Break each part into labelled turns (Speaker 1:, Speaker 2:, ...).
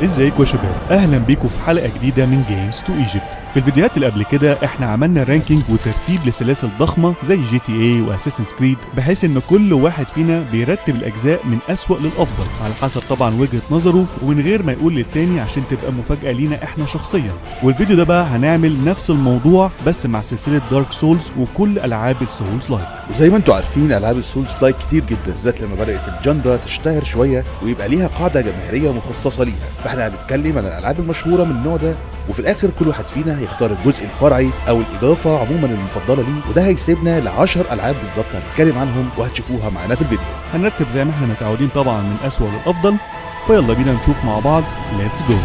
Speaker 1: ازيكم يا شباب اهلا بيكم في حلقه جديده من جيمز تو ايجيبت في الفيديوهات اللي قبل كده احنا عملنا رانكينج وترتيب لسلاسل ضخمه زي جي تي اي واساسنز كريد بحيث ان كل واحد فينا بيرتب الاجزاء من اسوأ للافضل على حسب طبعا وجهه نظره ومن غير ما يقول للتاني عشان تبقى مفاجاه لينا احنا شخصيا والفيديو ده بقى هنعمل نفس الموضوع بس مع سلسله دارك سولز وكل العاب السولز لايك
Speaker 2: وزي ما انتم عارفين العاب السولز لايك كتير جدا بالذات لما بدات الجندرا تشتهر شويه ويبقى ليها قاعده جماهيريه مخصصه ليها فاحنا هنتكلم عن الالعاب المشهوره من النوع ده وفي الاخر كل واحد فينا هيختار الجزء الفرعي او الاضافه عموما المفضله ليه وده هيسيبنا ل 10 العاب بالظبط هنتكلم عنهم وهتشوفوها معانا في الفيديو
Speaker 1: هنرتب زي ما احنا متعودين طبعا من اسوأ للافضل فيلا بينا نشوف مع بعض ليتس جو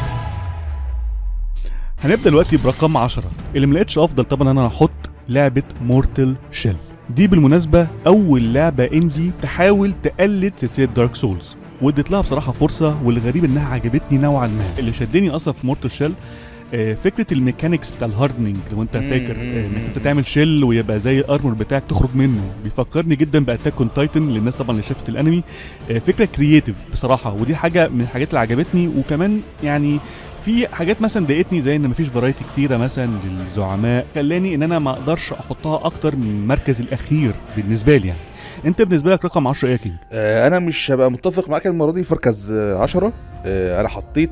Speaker 1: هنبدا دلوقتي برقم 10 اللي ملقتش افضل طبعا انا هحط لعبه مورتل شيل دي بالمناسبه اول لعبه اندي تحاول تقلد سلسله دارك سولز واديت لها بصراحه فرصه والغريب انها عجبتني نوعا ما اللي شدني اصلا في مورتل شيل آه، فكره الميكانيكس بتاع الهاردنينج لو انت فاكر آه، انك انت تعمل شيل ويبقى زي الارمور بتاعك تخرج منه بيفكرني جدا باتاك اون تايتن للناس طبعا اللي شافت الانمي آه، فكره كرييتيف بصراحه ودي حاجه من الحاجات اللي عجبتني وكمان يعني في حاجات مثلا ضايقتني زي ان مفيش فرايتي كتيره مثلا للزعماء خلاني ان انا ما اقدرش احطها اكتر من المركز الاخير بالنسبه لي يعني انت بالنسبه لك رقم 10 ايه يا كينج
Speaker 2: آه انا مش هبقى متفق معاك المره دي في مركز 10 آه انا حطيت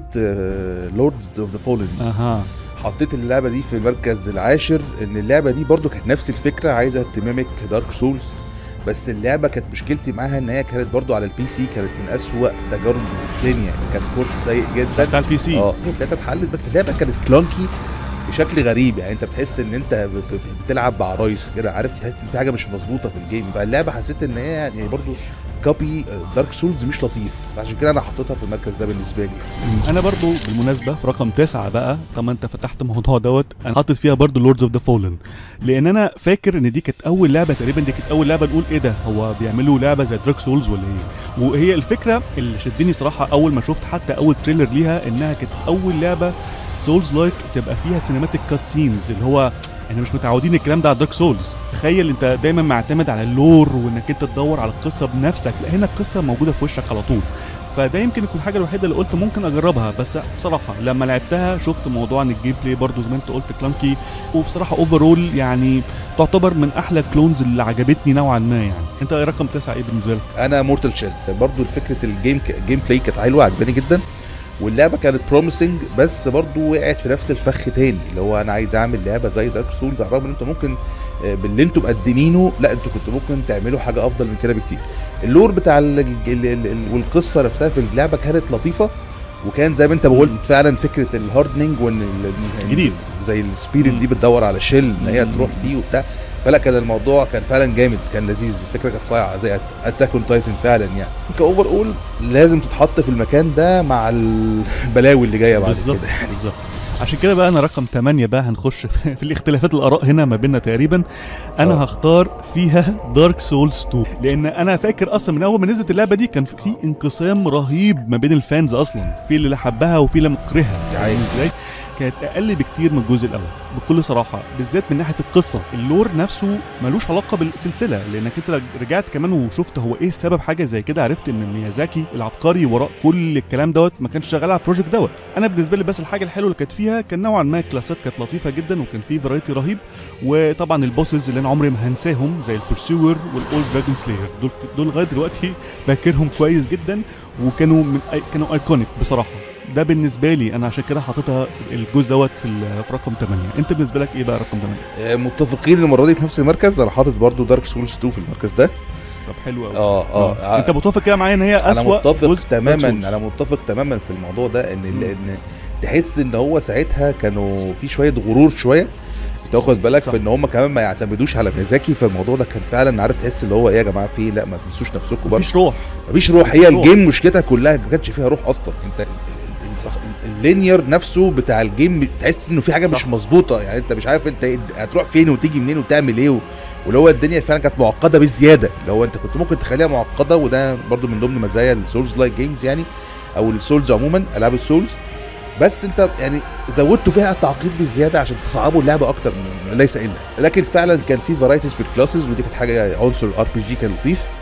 Speaker 2: لوردز اوف ذا فولنز
Speaker 1: اها
Speaker 2: حطيت اللعبه دي في المركز العاشر ان اللعبه دي برضو كانت نفس الفكره عايزه تمامك دارك سولز بس اللعبه كانت مشكلتي معاها ان هي كانت برضو على البي سي كانت من اسوأ تجارب الدنيا يعني كان كورت سيء جدا
Speaker 1: بتاع البي سي
Speaker 2: اه هي بتاعتها اتحلت بس اللعبه كانت كلانكي بشكل غريب يعني انت بتحس ان انت ب- ب- بتلعب بعرايس كده عارف تحس ان في حاجه مش مظبوطه في الجيم فاللعبه حسيت ان هي يعني برضو كوبي دارك سولز مش لطيف فعشان كده انا حطيتها في المركز ده بالنسبه لي
Speaker 1: انا برضو بالمناسبه في رقم تسعة بقى طبعا انت فتحت الموضوع دوت انا حاطط فيها برضو لوردز اوف ذا فولن لان انا فاكر ان دي كانت اول لعبه تقريبا دي كانت اول لعبه نقول ايه ده هو بيعملوا لعبه زي دراك سولز ولا ايه وهي الفكره اللي شدني صراحه اول ما شفت حتى اول تريلر ليها انها كانت اول لعبه سولز لايك تبقى فيها سينماتيك كات سينز اللي هو احنا مش متعودين الكلام ده على دارك سولز تخيل انت دايما معتمد على اللور وانك انت تدور على القصه بنفسك لا هنا القصه موجوده في وشك على طول فده يمكن يكون الحاجه الوحيده اللي قلت ممكن اجربها بس بصراحه لما لعبتها شفت موضوع ان الجيم بلاي برضه زي ما انت قلت كلانكي وبصراحه اوفرول يعني تعتبر من احلى الكلونز اللي عجبتني نوعا ما يعني انت ايه رقم تسعة ايه بالنسبه لك
Speaker 2: انا مورتال شيل برضو فكره الجيم الجيم بلاي كانت حلوه عجباني جدا واللعبه كانت بروميسنج بس برضو وقعت في نفس الفخ تاني اللي هو انا عايز اعمل لعبه زي دارك سولز على الرغم ان انتوا ممكن آه، باللي انتوا مقدمينه لا انتوا كنتوا ممكن تعملوا حاجه افضل من كده بكتير اللور بتاع ال ال ال ال والقصه نفسها في اللعبه كانت لطيفه وكان زي ما انت قلت فعلا فكره الهاردنينج وان ال-
Speaker 1: جديد.
Speaker 2: زي السبيريت
Speaker 1: مم.
Speaker 2: دي بتدور على شيل ان هي
Speaker 1: مم.
Speaker 2: تروح فيه وبتاع فلا كان الموضوع كان فعلا جامد كان لذيذ الفكره كانت صايعه زي اتاك اون تايتن فعلا يعني كاوفر اول لازم تتحط في المكان ده مع البلاوي اللي جايه بعد
Speaker 1: بالظبط
Speaker 2: كده يعني
Speaker 1: بالظبط عشان كده بقى انا رقم 8 بقى هنخش في, في الاختلافات الاراء هنا ما بيننا تقريبا انا
Speaker 2: آه.
Speaker 1: هختار فيها دارك سولز 2 لان انا فاكر اصلا من اول ما نزلت اللعبه دي كان في انقسام رهيب ما بين الفانز اصلا في اللي حبها وفي اللي مكرهها
Speaker 2: دي
Speaker 1: فاهم
Speaker 2: حقيقة.
Speaker 1: ازاي كانت اقل بكتير من الجزء الاول بكل صراحه بالذات من ناحيه القصه اللور نفسه ملوش علاقه بالسلسله لانك انت لو رجعت كمان وشفت هو ايه السبب حاجه زي كده عرفت ان ميازاكي العبقري وراء كل الكلام دوت ما كانش شغال على البروجكت دوت انا بالنسبه لي بس الحاجه الحلوه اللي كانت فيها كان نوعا ما الكلاسات كانت لطيفه جدا وكان في فرايتي رهيب وطبعا البوسز اللي انا عمري ما هنساهم زي البرسيور والاولد دراجون سلاير دول دول لغايه دلوقتي فاكرهم كويس جدا وكانوا من كانوا ايكونيك بصراحه ده بالنسبه لي انا عشان كده حاططها الجزء دوت في ال- في رقم 8 انت بالنسبه لك ايه بقى رقم 8
Speaker 2: آه، متفقين المره دي في نفس المركز انا حاطط برضو دارك سولز 2 في المركز ده
Speaker 1: طب حلو قوي
Speaker 2: اه اه
Speaker 1: انت متفق كده معايا ان هي
Speaker 2: انا
Speaker 1: اسوأ
Speaker 2: متفق
Speaker 1: جزء Dark
Speaker 2: تماما
Speaker 1: Souls.
Speaker 2: انا متفق تماما في الموضوع ده ان ان تحس ان هو ساعتها كانوا في شويه غرور شويه تاخد بالك
Speaker 1: صح.
Speaker 2: في ان هم كمان ما يعتمدوش على ميزاكي فالموضوع ده كان فعلا عارف تحس اللي هو ايه يا جماعه في إيه؟ لا ما تنسوش نفسكم برضه
Speaker 1: مفيش روح
Speaker 2: مفيش روح هي
Speaker 1: مفيش روح.
Speaker 2: الجيم مشكلتها كلها ما كانش فيها روح اصلا انت ال- ال- ال- اللينير نفسه بتاع الجيم تحس انه في حاجه
Speaker 1: صح.
Speaker 2: مش مظبوطه يعني انت مش عارف انت إيه- هتروح فين وتيجي منين وتعمل ايه و... واللي هو الدنيا فعلا كانت معقده بالزياده اللي هو انت كنت ممكن تخليها معقده وده برضو من ضمن مزايا السولز لايك جيمز يعني او السولز عموما العاب السولز بس انت يعني زودتوا فيها تعقيد بالزياده عشان تصعبوا اللعبه اكتر من ليس الا لكن فعلا كان في فرايتيز في الكلاسز ودي كانت حاجه عنصر الار بي جي كان لطيف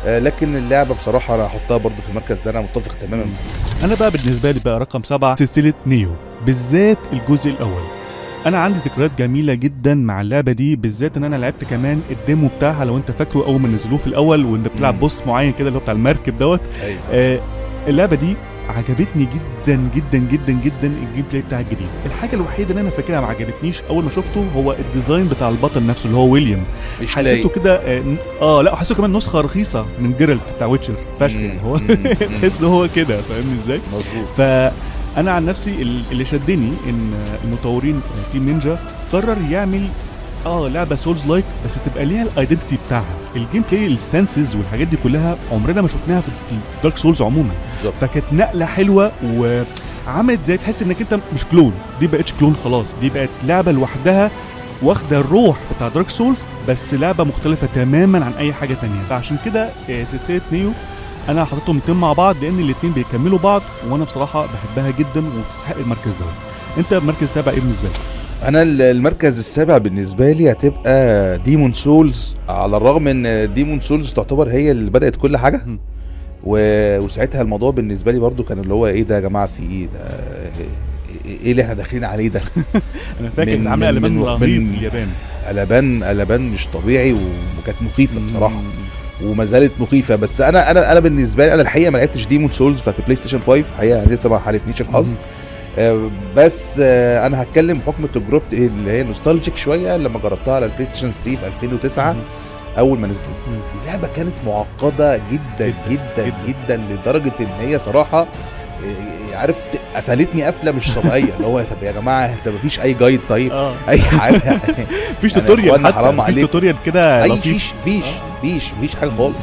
Speaker 2: آه، لكن اللعبه بصراحه انا هحطها برضو في المركز ده انا متفق تماما
Speaker 1: انا بقى بالنسبه لي بقى رقم سبعة سلسله نيو بالذات الجزء الاول انا عندي ذكريات جميله جدا مع اللعبه دي بالذات ان انا لعبت كمان الديمو بتاعها لو انت فاكره اول ما نزلوه في الاول وانت بتلعب
Speaker 2: مم.
Speaker 1: بوس معين كده اللي هو بتاع المركب دوت
Speaker 2: ايوه
Speaker 1: آه اللعبه دي عجبتني جدا جدا جدا جدا الجيم بلاي بتاعها الجديد الحاجه الوحيده اللي انا فاكرها ما عجبتنيش اول ما شفته هو الديزاين بتاع البطل نفسه اللي هو ويليام
Speaker 2: مش
Speaker 1: حسيته
Speaker 2: لايق.
Speaker 1: كده اه, آه لا حسيته كمان نسخه رخيصه من جيرالت بتاع ويتشر فشخ
Speaker 2: مم.
Speaker 1: يعني هو
Speaker 2: مم. مم.
Speaker 1: تحس ان هو كده فاهمني ازاي
Speaker 2: مظبوط
Speaker 1: فانا عن نفسي ال- اللي شدني ان المطورين تيم نينجا قرر يعمل اه لعبه سولز لايك بس تبقى ليها الايدنتي بتاعها الجيم بلاي الستانسز والحاجات دي كلها عمرنا ما شفناها في دارك سولز عموما
Speaker 2: بالظبط
Speaker 1: فكانت نقله حلوه وعملت زي تحس انك انت مش كلون دي بقتش كلون خلاص دي بقت لعبه لوحدها واخده الروح بتاع دارك سولز بس لعبه مختلفه تماما عن اي حاجه تانية فعشان كده آه، سلسله نيو انا حاططهم الاتنين مع بعض لان الاتنين بيكملوا بعض وانا بصراحه بحبها جدا وتستحق المركز ده انت مركز سابع ايه بالنسبه لك؟
Speaker 2: انا ال- المركز السابع بالنسبه لي هتبقى ديمون سولز على الرغم ان ديمون سولز تعتبر هي اللي بدات كل حاجه
Speaker 1: مم.
Speaker 2: و... وساعتها الموضوع بالنسبه لي برضو كان اللي هو ايه ده يا جماعه في ايه ده ايه اللي احنا داخلين عليه ده
Speaker 1: انا فاكر
Speaker 2: من-
Speaker 1: ان عامله
Speaker 2: من-
Speaker 1: قلبان
Speaker 2: من-
Speaker 1: رهيب
Speaker 2: من-
Speaker 1: في اليابان
Speaker 2: قلبان قلبان مش طبيعي وكانت مخيفه بصراحه
Speaker 1: مم.
Speaker 2: وما زالت مخيفه بس انا انا انا بالنسبه لي انا الحقيقه ما لعبتش ديمون سولز بتاعت البلاي ستيشن 5 الحقيقه يعني لسه ما حالفنيش الحظ
Speaker 1: مم.
Speaker 2: آه، بس آه، انا هتكلم بحكم تجربتي اللي هي نوستالجيك شويه لما جربتها على البلاي ستيشن 3 في 2009
Speaker 1: مم.
Speaker 2: اول ما نزلت
Speaker 1: مم.
Speaker 2: اللعبه كانت معقده جدا
Speaker 1: جداً،
Speaker 2: جدا
Speaker 1: جداً.
Speaker 2: جدا, لدرجه ان هي صراحه آه، عارف قفلتني قفله مش طبيعيه اللي هو طب يا جماعه انت مفيش اي جايد طيب
Speaker 1: اه
Speaker 2: اي حاجه
Speaker 1: مفيش
Speaker 2: يعني
Speaker 1: توتوريال
Speaker 2: إخوانا
Speaker 1: حتى
Speaker 2: حرام
Speaker 1: في
Speaker 2: عليك.
Speaker 1: توتوريال كده
Speaker 2: اي
Speaker 1: لطيف
Speaker 2: فيش فيش
Speaker 1: آه.
Speaker 2: فيش فيش حاجه خالص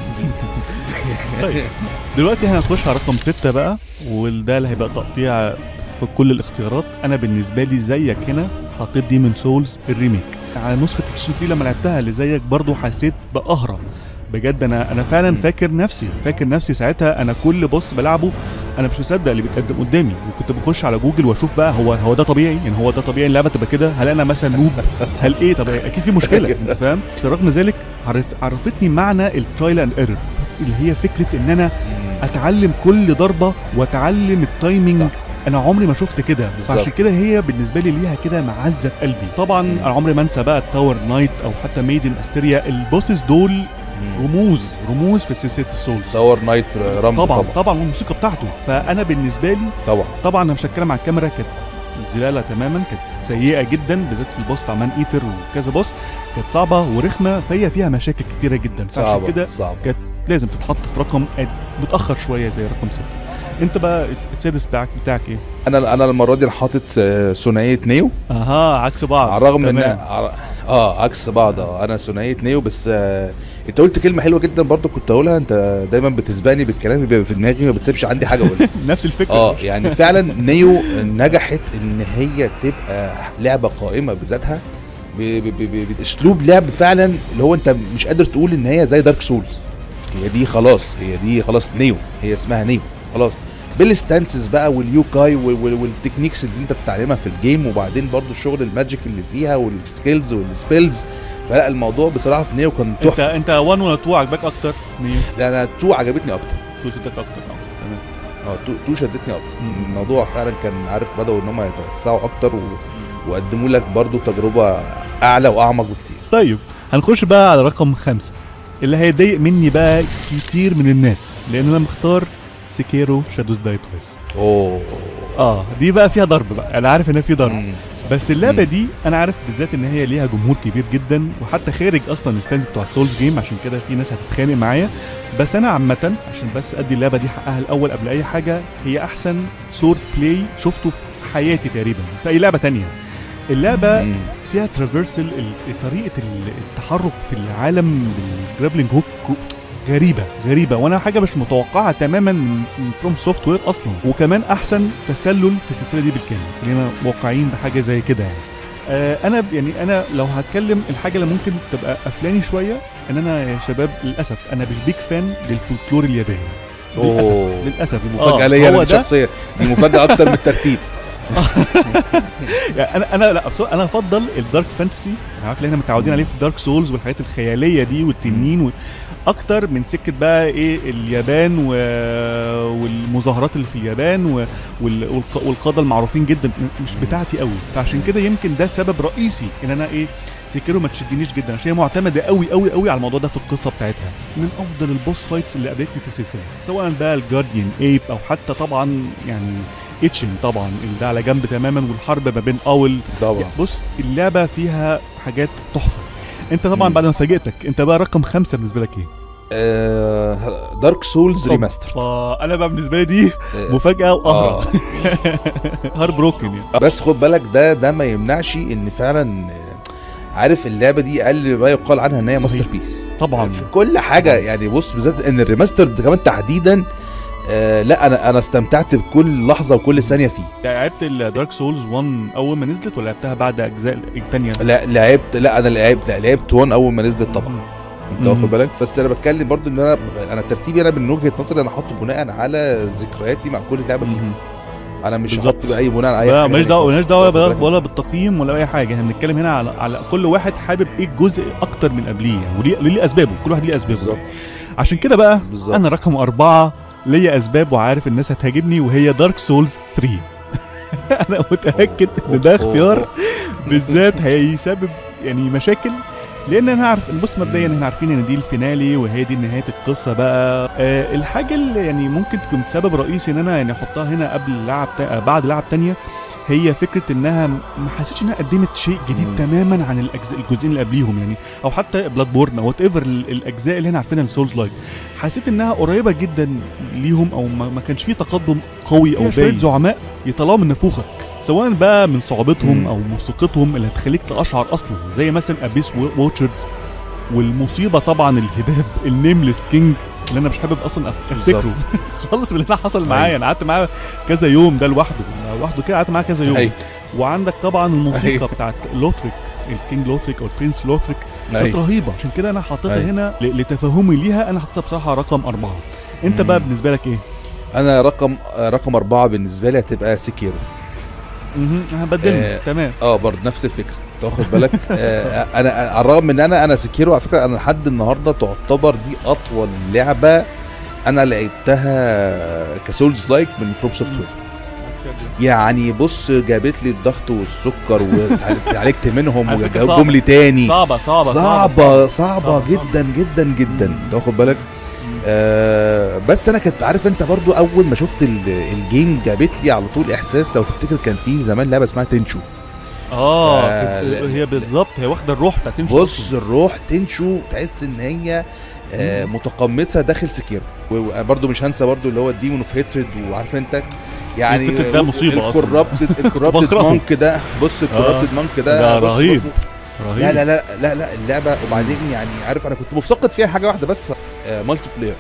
Speaker 1: طيب دلوقتي هنخش على رقم ستة بقى وده اللي هيبقى تقطيع في كل الاختيارات انا بالنسبه لي زيك هنا حطيت ديمون سولز الريميك على نسخه البلايستيشن 3 لما لعبتها اللي زيك برضو حسيت بقهره بجد انا انا فعلا
Speaker 2: مم.
Speaker 1: فاكر نفسي فاكر نفسي ساعتها انا كل بص بلعبه انا مش مصدق اللي بيتقدم قدامي وكنت بخش على جوجل واشوف بقى هو هو ده طبيعي يعني هو ده طبيعي اللعبه تبقى كده هل انا مثلا نوب هل ايه طب اكيد في مشكله انت فاهم بس رغم ذلك عرف عرفتني معنى الترايل اند ايرور اللي هي فكره ان انا اتعلم كل ضربه واتعلم التايمنج
Speaker 2: صح.
Speaker 1: انا عمري ما شفت كده
Speaker 2: بالظبط.
Speaker 1: فعشان كده هي بالنسبه لي ليها كده معزه في قلبي طبعا
Speaker 2: مم.
Speaker 1: انا عمري ما انسى بقى التاور نايت او حتى ميدن استيريا البوسز دول رموز رموز في سلسله السولز
Speaker 2: ساور نايت رامبو
Speaker 1: طبعا
Speaker 2: طبعا
Speaker 1: طبعا والموسيقى بتاعته فانا بالنسبه لي
Speaker 2: طبعا
Speaker 1: طبعا انا مش هتكلم عن الكاميرا كانت زباله تماما كانت سيئه جدا بالذات في البوس بتاع مان ايتر وكذا بوس كانت صعبه ورخمه فهي فيها مشاكل كتيره جدا فعشان
Speaker 2: صعبه
Speaker 1: كده
Speaker 2: صعبه
Speaker 1: لازم تتحط في رقم متاخر شويه زي رقم ستة انت بقى الس- السادس بتاعك بتاعك ايه
Speaker 2: انا انا المره دي انا حاطط آه، ثنائيه نيو
Speaker 1: اها عكس بعض
Speaker 2: على الرغم ان
Speaker 1: تمام.
Speaker 2: ع- اه عكس بعض اه انا ثنائيه نيو بس آه انت قلت كلمه حلوه جدا برضو كنت هقولها انت دايما بتسبقني بالكلام اللي بيبقى في دماغي ما بتسيبش عندي حاجه اقولها
Speaker 1: نفس الفكره
Speaker 2: اه يعني فعلا نيو نجحت ان هي تبقى لعبه قائمه بذاتها ب- ب- ب- ب- باسلوب لعب فعلا اللي هو انت مش قادر تقول ان هي زي دارك سولز هي دي خلاص هي دي خلاص نيو هي اسمها نيو خلاص بالستانسز بقى واليوكاي وال- وال- والتكنيكس اللي انت بتتعلمها في الجيم وبعدين برضو الشغل الماجيك اللي فيها والسكيلز والسبيلز فلا الموضوع بصراحه في نيو كان
Speaker 1: انت
Speaker 2: تحفه
Speaker 1: انت 1 ولا 2 عجبك اكتر مين
Speaker 2: لا انا تو عجبتني اكتر
Speaker 1: 2 شدك اكتر اه تمام
Speaker 2: اه تو, تو شدتني اكتر
Speaker 1: مم.
Speaker 2: الموضوع فعلا كان عارف بدأوا ان هم يتوسعوا اكتر و... وقدموا لك برضو تجربه اعلى واعمق بكتير
Speaker 1: طيب هنخش بقى على رقم خمسة اللي هيضايق مني بقى كتير من الناس لان انا مختار سيكيرو شادوز داي تويس
Speaker 2: اوه
Speaker 1: اه دي بقى فيها ضرب بقى انا عارف ان في ضرب
Speaker 2: مم.
Speaker 1: بس اللعبه
Speaker 2: مم.
Speaker 1: دي انا عارف بالذات ان هي ليها جمهور كبير جدا وحتى خارج اصلا الفانز بتوع سولز جيم عشان كده في ناس هتتخانق معايا بس انا عامه عشان بس ادي اللعبه دي حقها الاول قبل اي حاجه هي احسن سورد بلاي شفته في حياتي تقريبا في اي لعبه تانية اللعبه
Speaker 2: مم.
Speaker 1: فيها ترافيرسل طريقه ال- التحرك في العالم بالجرابلينج هوك غريبه غريبه وانا حاجه مش متوقعه تماما من فروم سوفت وير اصلا وكمان احسن تسلل في السلسله دي بالكامل خلينا موقعين بحاجه زي كده يعني آه انا ب- يعني انا لو هتكلم الحاجه اللي ممكن تبقى قفلاني شويه ان انا يا شباب للاسف انا مش بيك فان للفولكلور الياباني للاسف
Speaker 2: أوه.
Speaker 1: للاسف
Speaker 2: مفاجاه
Speaker 1: آه،
Speaker 2: ليا
Speaker 1: هو
Speaker 2: انا
Speaker 1: ده
Speaker 2: شخصيا دي مفاجاه اكتر من الترتيب
Speaker 1: يعني انا انا لا بصراحة انا افضل الدارك فانتسي عارف اللي احنا متعودين عليه في الدارك سولز والحاجات الخياليه دي والتنين و... اكتر من سكه بقى ايه اليابان و... والمظاهرات اللي في اليابان و... وال... والق... والقاده المعروفين جدا مش بتاعتي قوي فعشان كده يمكن ده سبب رئيسي ان انا ايه سيكيرو ما تشدنيش جدا عشان هي معتمده قوي قوي قوي على الموضوع ده في القصه بتاعتها من افضل البوس فايتس اللي قابلتني في السلسله سواء بقى الجارديان ايب او حتى طبعا يعني اتشن طبعا اللي ده على جنب تماما والحرب ما بين اول
Speaker 2: طبعا
Speaker 1: يعني بص اللعبه فيها حاجات تحفه انت طبعا
Speaker 2: مم.
Speaker 1: بعد ما فاجئتك انت بقى رقم خمسة بالنسبه لك ايه؟
Speaker 2: دارك سولز ريماستر
Speaker 1: فانا بقى بالنسبه لي دي مفاجاه وقهره هارد بروكن يعني
Speaker 2: بس خد بالك ده ده ما يمنعش ان فعلا آه، عارف اللعبه دي اقل ما يقال عنها ان هي
Speaker 1: صحيح.
Speaker 2: ماستر بيس
Speaker 1: طبعا
Speaker 2: في كل حاجه يعني بص بالذات ان الريماستر ده كمان تحديدا آه لا انا انا استمتعت بكل لحظه وكل ثانيه فيه
Speaker 1: لعبت الدارك سولز 1 اول ما نزلت ولا لعبتها بعد اجزاء الثانيه؟
Speaker 2: لا لعبت لا انا لعبت لا لعبت 1 اول ما نزلت طبعا انت
Speaker 1: مم.
Speaker 2: واخد بالك بس انا بتكلم برضو ان انا انا ترتيبي انا من وجهه نظري انا حاطه بناء على ذكرياتي مع كل لعبه فيهم انا مش
Speaker 1: بالظبط.
Speaker 2: هحط باي بناء على اي
Speaker 1: لا
Speaker 2: حاجه
Speaker 1: ماليش دعوه ماليش دعوه
Speaker 2: واخد
Speaker 1: ولا-
Speaker 2: بالك؟
Speaker 1: ولا بالتقييم ولا اي حاجه احنا بنتكلم هنا على على كل واحد حابب ايه الجزء اكتر من قبليه يعني وليه ليه اسبابه كل واحد ليه اسبابه
Speaker 2: بالظبط
Speaker 1: عشان كده بقى
Speaker 2: بالظبط
Speaker 1: انا رقم أربعة ليا اسباب وعارف الناس هتهاجمني وهي دارك سولز 3 انا متاكد ان ده اختيار بالذات هيسبب يعني مشاكل لان انا عارف بص مبدئيا احنا عارفين ان دي الفينالي وهي دي نهايه القصه بقى آه الحاجه اللي يعني ممكن تكون سبب رئيسي ان انا يعني احطها هنا قبل لعب تا... بعد لعب تانية هي فكره انها ما حسيتش انها قدمت شيء جديد
Speaker 2: مم.
Speaker 1: تماما عن الاجزاء الجزئين اللي قبليهم يعني او حتى بلاد بورن او وات ايفر الاجزاء اللي احنا عارفينها السولز لايك حسيت انها قريبه جدا ليهم او ما, ما كانش فيه تقدم قوي او
Speaker 2: فيها
Speaker 1: شويه
Speaker 2: باين.
Speaker 1: زعماء يطلعوا من نفوخك سواء بقى من صعوبتهم
Speaker 2: مم.
Speaker 1: او موسيقتهم اللي هتخليك تقشعر اصلا زي مثلا ابيس ووتشرز والمصيبه طبعا الهباب النيمليس كينج اللي انا مش حابب اصلا أف- افتكره خالص من اللي حصل معايا
Speaker 2: أيوة.
Speaker 1: انا قعدت معاه كذا يوم ده لوحده لوحده كده قعدت معاه كذا يوم
Speaker 2: أيوة.
Speaker 1: وعندك طبعا الموسيقى
Speaker 2: أيوة.
Speaker 1: بتاعت لوثريك الكينج لوثريك او البرنس لوثريك كانت
Speaker 2: أيوة.
Speaker 1: رهيبه عشان كده انا حاططها
Speaker 2: أيوة.
Speaker 1: هنا ل- لتفهمي ليها انا حاططها بصراحه رقم اربعه انت بقى
Speaker 2: مم.
Speaker 1: بالنسبه لك ايه؟
Speaker 2: انا رقم رقم أربعة بالنسبة لي هتبقى سيكيرو
Speaker 1: مهم. هبدلهم
Speaker 2: آه،
Speaker 1: تمام
Speaker 2: اه برضه نفس الفكرة انت واخد بالك آه انا على الرغم من ان انا انا سيكيرو على فكرة انا لحد النهاردة تعتبر دي اطول لعبة انا لعبتها كسولز لايك من فروم سوفت وير يعني بص جابت لي الضغط والسكر وعالجت منهم
Speaker 1: على فكرة
Speaker 2: وجابهم لي تاني
Speaker 1: صعبه صعبه
Speaker 2: صعبة صعبة
Speaker 1: صعبة،
Speaker 2: جدا جدا جدا
Speaker 1: مم.
Speaker 2: انت واخد بالك آه بس انا كنت عارف انت برضو اول ما شفت ال- الجيم جابت لي على طول احساس لو تفتكر كان في زمان لعبه اسمها تنشو
Speaker 1: اه
Speaker 2: آه،
Speaker 1: كنت-
Speaker 2: لا.
Speaker 1: هي بالظبط هي واخده الروح بتاعت تنشو
Speaker 2: بص الروح تنشو تحس ان هي آه متقمصه داخل سكيرو وبرضو مش هنسى برضو اللي هو الديمون اوف هيترد وعارف انت يعني
Speaker 1: الهيترد ده مصيبة أصلاً.
Speaker 2: الكورابتد الكورابتد
Speaker 1: بكرهه.
Speaker 2: مانك ده بص الكورابتد مانك ده
Speaker 1: ده
Speaker 2: بص
Speaker 1: رهيب.
Speaker 2: برضو
Speaker 1: رهيب
Speaker 2: لا لا لا لا لا اللعبه وبعدين يعني عارف انا كنت مفتقد فيها حاجه واحده بس آه مالتي بلاير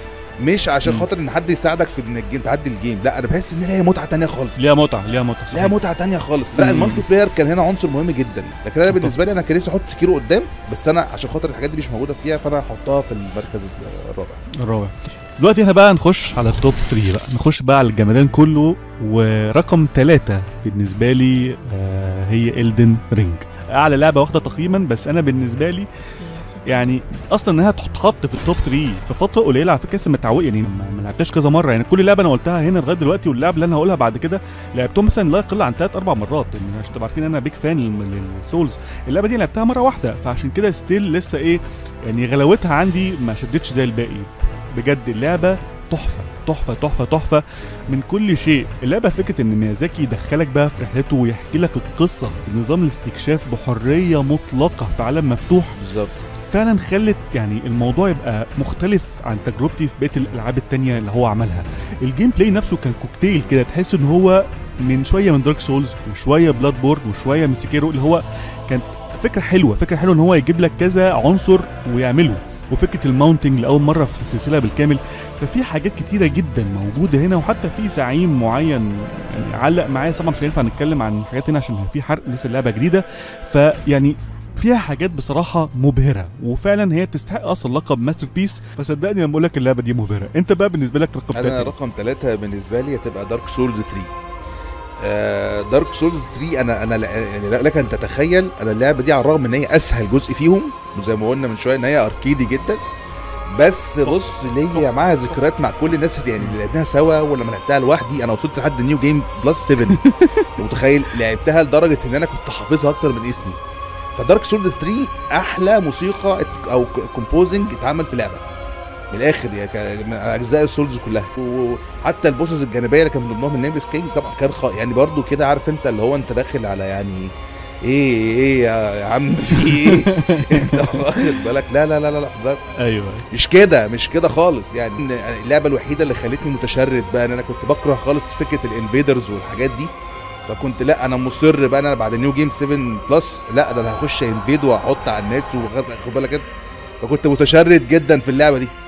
Speaker 2: مش عشان
Speaker 1: مم.
Speaker 2: خاطر ان حد يساعدك في انك تعدي الجيم لا انا بحس ان ليها متعه تانية خالص
Speaker 1: ليها متعه ليها متعه صحيح.
Speaker 2: ليها متعه تانية خالص لا
Speaker 1: مم.
Speaker 2: المالتي بلاير كان هنا عنصر مهم جدا لكن انا
Speaker 1: بالضبط.
Speaker 2: بالنسبه لي انا كان نفسي احط سكيرو قدام بس انا عشان خاطر الحاجات دي مش موجوده فيها فانا هحطها في المركز الرابع
Speaker 1: الرابع دلوقتي احنا بقى نخش على التوب 3 بقى نخش بقى على الجمدان كله ورقم ثلاثة بالنسبة لي آه هي إلدن رينج أعلى لعبة واخدة تقييما بس أنا بالنسبة لي يعني اصلا انها تتحط في التوب 3 في فتره قليله على فكره لسه متعود يعني ما ما لعبتهاش كذا مره يعني كل لعبه انا قلتها هنا لغايه دلوقتي واللعب اللي انا هقولها بعد كده لعبتهم مثلا لا يقل عن ثلاث اربع مرات يعني عشان تبقوا عارفين انا بيك فان للسولز اللعبه دي لعبتها مره واحده فعشان كده ستيل لسه ايه يعني غلاوتها عندي ما شدتش زي الباقي بجد اللعبه تحفه تحفه تحفه تحفه من كل شيء اللعبه فكره ان ميازاكي يدخلك بقى في رحلته ويحكي لك القصه بنظام الاستكشاف بحريه مطلقه في عالم مفتوح
Speaker 2: بالظبط
Speaker 1: فعلا خلت يعني الموضوع يبقى مختلف عن تجربتي في بقيه الالعاب التانية اللي هو عملها الجيم بلاي نفسه كان كوكتيل كده تحس ان هو من شويه من دارك سولز وشويه بلاد بورد وشويه من سيكيرو اللي هو كانت فكره حلوه فكره حلوه ان هو يجيب لك كذا عنصر ويعمله وفكره الماونتنج لاول مره في السلسله بالكامل ففي حاجات كتيره جدا موجوده هنا وحتى في زعيم معين يعني علق معايا طبعا مش هينفع نتكلم عن الحاجات هنا عشان في حرق لسه اللعبه جديده فيعني فيها حاجات بصراحة مبهرة وفعلا هي تستحق اصلا لقب ماستر بيس فصدقني لما اقول لك اللعبة دي مبهرة انت بقى بالنسبة لك رقم
Speaker 2: انا
Speaker 1: ثلاثة
Speaker 2: رقم ثلاثة بالنسبه لي هتبقى دارك سولز 3 دارك سولز 3 انا انا لا- يعني لك ان تتخيل انا اللعبه دي على الرغم ان هي اسهل جزء فيهم وزي ما قلنا من شويه ان هي اركيدي جدا بس بص ليا معاها ذكريات مع كل الناس يعني اللي لعبناها سوا ولما لعبتها لوحدي انا وصلت لحد نيو جيم بلس 7 متخيل لعبتها لدرجه ان انا كنت حافظها اكتر من اسمي فدارك سولز 3 احلى موسيقى ات- او كومبوزنج اتعمل في لعبه من الاخر يعني كان من اجزاء السولز كلها وحتى البوسز الجانبيه اللي كان من ضمنهم النيمبس كينج طبعا كان خ... يعني برضو كده عارف انت اللي هو انت داخل على يعني ايه ايه يا عم في ايه انت واخد بالك لا لا لا لا لا ده
Speaker 1: ايوه
Speaker 2: مش كده مش كده خالص يعني إن اللعبه الوحيده اللي خلتني متشرد بقى ان انا كنت بكره خالص فكره الانفيدرز والحاجات دي فكنت لا انا مصر بقى انا بعد نيو جيم 7 بلس لا ده انا هخش انفيد واحط على النت واخد بالك انت فكنت متشرد جدا في اللعبه دي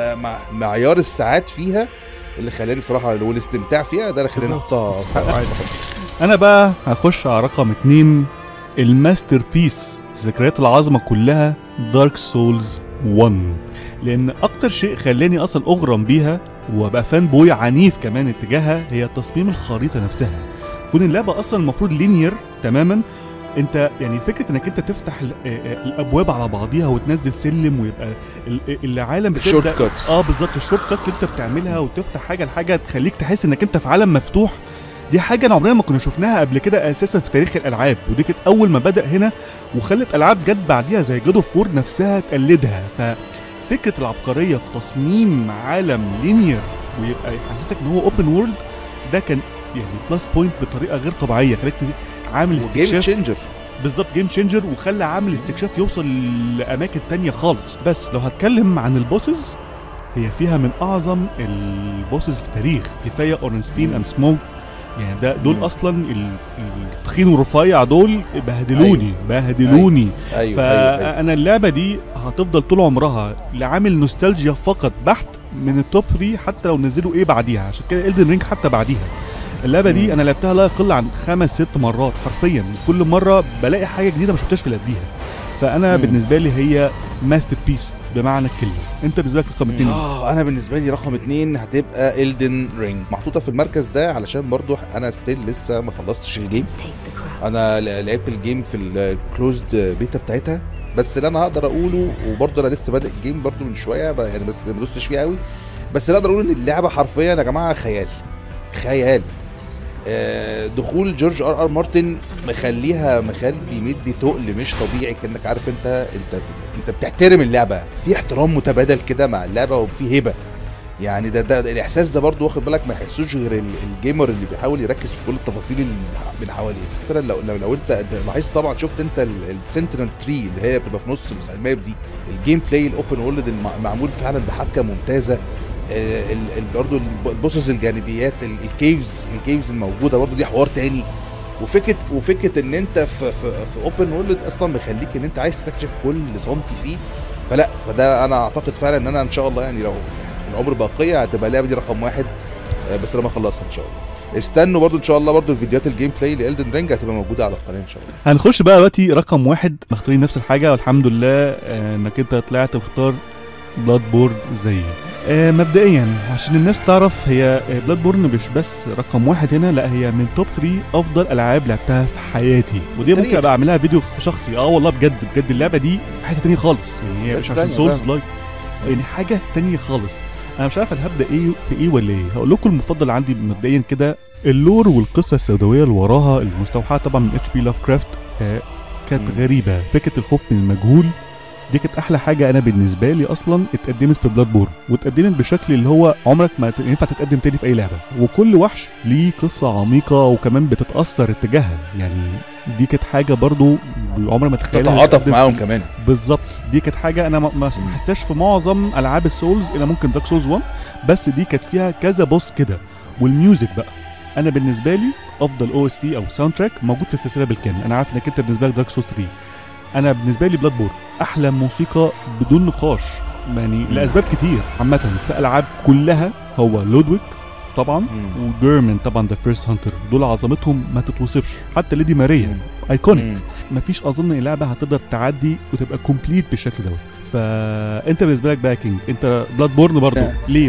Speaker 2: فمعيار الساعات فيها اللي خلاني بصراحه والاستمتاع فيها ده اللي خلاني احطها في-
Speaker 1: انا بقى هخش على رقم اتنين الماستر بيس ذكريات العظمه كلها دارك سولز 1 لان اكتر شيء خلاني اصلا اغرم بيها وابقى فان بوي عنيف كمان اتجاهها هي تصميم الخريطه نفسها كون اللعبه اصلا المفروض لينير تماما انت يعني فكره انك انت تفتح ال- آه، آه، الابواب على بعضيها وتنزل سلم ويبقى ال- العالم
Speaker 2: الشورت
Speaker 1: بتبدا
Speaker 2: كاتس
Speaker 1: اه بالظبط الشورت كاتس اللي انت بتعملها وتفتح حاجه لحاجه تخليك تحس انك انت في عالم مفتوح دي حاجه انا عمرنا ما كنا شفناها قبل كده اساسا في تاريخ الالعاب ودي كانت اول ما بدا هنا وخلت العاب جت بعديها زي جود اوف وور نفسها تقلدها ففكره العبقريه في تصميم عالم لينير ويبقى يحسسك ان هو اوبن وورلد ده كان يعني بلس بوينت بطريقه غير طبيعيه خليك عامل
Speaker 2: وجيم
Speaker 1: استكشاف
Speaker 2: تشينجر
Speaker 1: بالظبط جيم تشينجر وخلى عامل استكشاف يوصل لاماكن تانية خالص بس لو هتكلم عن البوسز هي فيها من اعظم البوسز في التاريخ كفايه اورنستين اند سموك يعني ده دول
Speaker 2: مم.
Speaker 1: اصلا ال- التخين والرفيع دول بهدلوني بهدلوني
Speaker 2: ايوه ايوه, أيوة.
Speaker 1: فانا اللعبه دي هتفضل طول عمرها لعامل نوستالجيا فقط بحت من التوب 3 حتى لو نزلوا ايه بعديها عشان كده الدن رينج حتى بعديها اللعبه دي
Speaker 2: مم.
Speaker 1: انا لعبتها لا يقل عن خمس ست مرات حرفيا كل مره بلاقي حاجه جديده ما شفتهاش في اللي قبليها فانا
Speaker 2: مم.
Speaker 1: بالنسبه لي هي ماستر بيس بمعنى الكلمه انت بالنسبه لك رقم اتنين
Speaker 2: اه انا بالنسبه لي رقم اتنين هتبقى الدن رينج محطوطه في المركز ده علشان برضو انا ستيل لسه ما خلصتش الجيم انا ل- لعبت الجيم في الكلوزد بيتا بتاعتها بس اللي انا هقدر اقوله وبرضه انا لسه بادئ الجيم برضه من شويه ب- يعني بس ما دوستش فيه قوي بس اللي اقدر اقوله ان اللعبه حرفيا يا جماعه خيال خيال آه، دخول جورج ار ار مارتن مخليها مخلي مدي تقل مش طبيعي كانك عارف انت انت انت بتحترم اللعبه في احترام متبادل كده مع اللعبه وفي هبه يعني ده, ده, ده الاحساس ده برضو واخد بالك ما يحسوش غير ال- الجيمر اللي بيحاول يركز في كل التفاصيل اللي من حواليه مثلا لو لو, لو انت أنت لاحظت طبعا شفت انت السنترال تري اللي هي بتبقى في نص الماب دي الجيم بلاي الاوبن وورلد معمول فعلا بحبكه ممتازه آه، ال- ال- برضو الب- البوسس الجانبيات ال- الكيفز الكيفز الموجوده برضو دي حوار تاني وفكره وفكره ان انت في في, في اوبن وورلد اصلا بيخليك ان انت عايز تستكشف كل سنتي فيه فلا فده انا اعتقد فعلا ان انا ان شاء الله يعني لو في العمر بقيه هتبقى اللعبه دي رقم واحد آه، بس لما اخلصها ان شاء الله استنوا برضو ان شاء الله برضو فيديوهات الجيم بلاي لالدن رينج هتبقى موجوده على القناه ان شاء الله
Speaker 1: هنخش بقى دلوقتي رقم واحد مختارين نفس الحاجه والحمد لله آه، انك انت طلعت مختار بلاد بورن زيي آه، مبدئيا عشان الناس تعرف هي بلاد بورن مش بس رقم واحد هنا لا هي من توب 3 افضل العاب لعبتها في حياتي ودي
Speaker 2: التاريخ.
Speaker 1: ممكن ابقى اعملها فيديو شخصي اه والله بجد بجد اللعبه دي في حته تانية خالص يعني هي
Speaker 2: حتة
Speaker 1: مش عشان
Speaker 2: تانية
Speaker 1: سولز
Speaker 2: فعلا.
Speaker 1: لايك يعني حاجه تانية خالص انا مش عارف انا هبدا ايه في ايه ولا ايه هقول لكم المفضل عندي مبدئيا كده اللور والقصه السوداويه اللي وراها المستوحاه طبعا من اتش بي لاف كرافت كانت
Speaker 2: مم.
Speaker 1: غريبه فكره الخوف من المجهول دي كانت احلى حاجه انا بالنسبه لي اصلا اتقدمت في بلاد بورن واتقدمت بشكل اللي هو عمرك ما ت- ينفع تتقدم تاني في اي لعبه وكل وحش ليه قصه عميقه وكمان بتتاثر اتجاهها يعني دي كانت حاجه برضو عمرك ما تتخيلها
Speaker 2: تتعاطف
Speaker 1: تتقدم
Speaker 2: معاهم
Speaker 1: في-
Speaker 2: كمان
Speaker 1: بالظبط دي كانت حاجه انا ما ما
Speaker 2: مم.
Speaker 1: حسيتهاش في معظم العاب السولز الا ممكن دارك سولز 1 بس دي كانت فيها كذا بوس كده والميوزك بقى انا بالنسبه لي افضل او اس تي او ساوند تراك موجود في السلسله بالكامل انا عارف انك انت بالنسبه لك دارك سولز 3 انا بالنسبه لي بلاد بور احلى موسيقى بدون نقاش يعني لاسباب كتير عامه في العاب كلها هو لودويك طبعا
Speaker 2: مم.
Speaker 1: وجيرمن طبعا ذا فيرست هانتر دول عظمتهم ما تتوصفش حتى ليدي ماريا ايكونيك
Speaker 2: مم.
Speaker 1: مفيش اظن لعبه هتقدر تعدي وتبقى كومبليت بالشكل دوت فانت بالنسبه لك بقى يا كينج انت بلاد بورن برضه
Speaker 2: لا.
Speaker 1: ليه بقى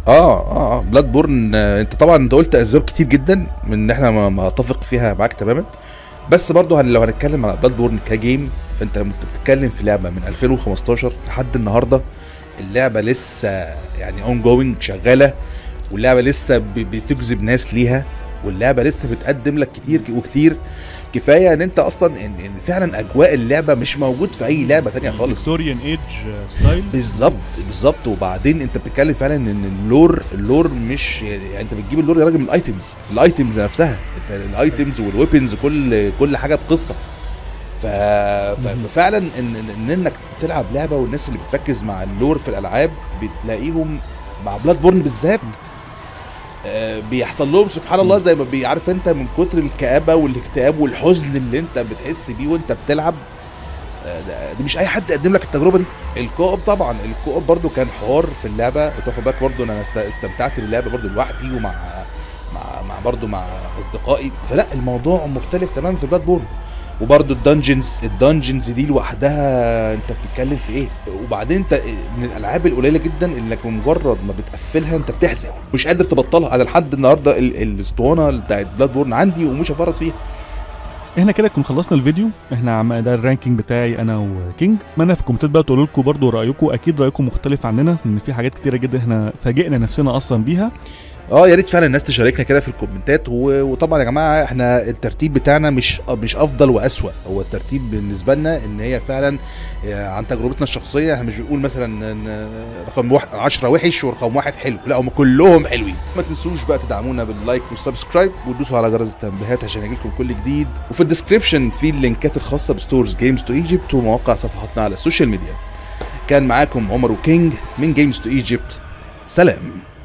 Speaker 2: اه اه بلاد بورن آه انت طبعا انت قلت اسباب كتير جدا من ان احنا ما ما اتفق فيها معاك تماما بس برضو هن لو هنتكلم على بلاد بورن كجيم فانت لما بتتكلم في لعبه من 2015 لحد النهارده اللعبه لسه يعني اون جوينج شغاله واللعبه لسه ب- بتجذب ناس ليها واللعبه لسه بتقدم لك كتير وكتير كفايه ان انت اصلا ان, إن فعلا اجواء اللعبه مش موجود في اي لعبه تانية خالص
Speaker 1: فيكتوريان ايج ستايل
Speaker 2: بالظبط بالظبط وبعدين انت بتتكلم فعلا ان اللور اللور مش يعني انت بتجيب اللور يا راجل من الايتمز الايتمز نفسها انت الايتمز والويبنز كل كل حاجه بقصه ف... ف- ففعلا ان ان إن انك تلعب لعبه والناس اللي بتركز مع اللور في الالعاب بتلاقيهم مع بلاد بورن بالذات آه، بيحصل لهم سبحان الله زي ما بيعرف انت من كتر الكآبة والاكتئاب والحزن اللي انت بتحس بيه وانت بتلعب آه، ده- دي مش اي حد يقدم لك التجربه دي الكوب طبعا الكوب برضو كان حوار في اللعبه وتاخد بالك برضو ان انا است- استمتعت باللعبه برضو لوحدي ومع مع مع برضو مع اصدقائي فلا الموضوع مختلف تماما في بلاد بورن وبرضو الدنجنز الدنجنز دي لوحدها انت بتتكلم في ايه وبعدين انت من الالعاب القليله جدا اللي انك بمجرد ما بتقفلها انت بتحزن مش قادر تبطلها انا لحد النهارده ال- الاسطوانه بتاعت بلاد بورن عندي ومش هفرط فيها
Speaker 1: احنا كده نكون خلصنا الفيديو احنا عم ده الرانكينج بتاعي انا وكينج اتمنى في الكومنتات بقى تقولوا لكم برضه رايكم اكيد رايكم مختلف عننا ان في حاجات كتيره جدا احنا فاجئنا نفسنا اصلا بيها
Speaker 2: اه يا ريت فعلا الناس تشاركنا كده في الكومنتات و- وطبعا يا جماعه احنا الترتيب بتاعنا مش مش افضل واسوأ هو الترتيب بالنسبه لنا ان هي فعلا آه، عن تجربتنا الشخصيه احنا مش بنقول مثلا ان رقم واحد 10 وحش ورقم واحد حلو لا هم كلهم حلوين ما تنسوش بقى تدعمونا باللايك والسبسكرايب وتدوسوا على جرس التنبيهات عشان يجيلكم كل جديد وفي الديسكربشن في اللينكات الخاصه بستورز جيمز تو ايجيبت ومواقع صفحاتنا على السوشيال ميديا كان معاكم عمر وكينج من جيمز تو ايجيبت سلام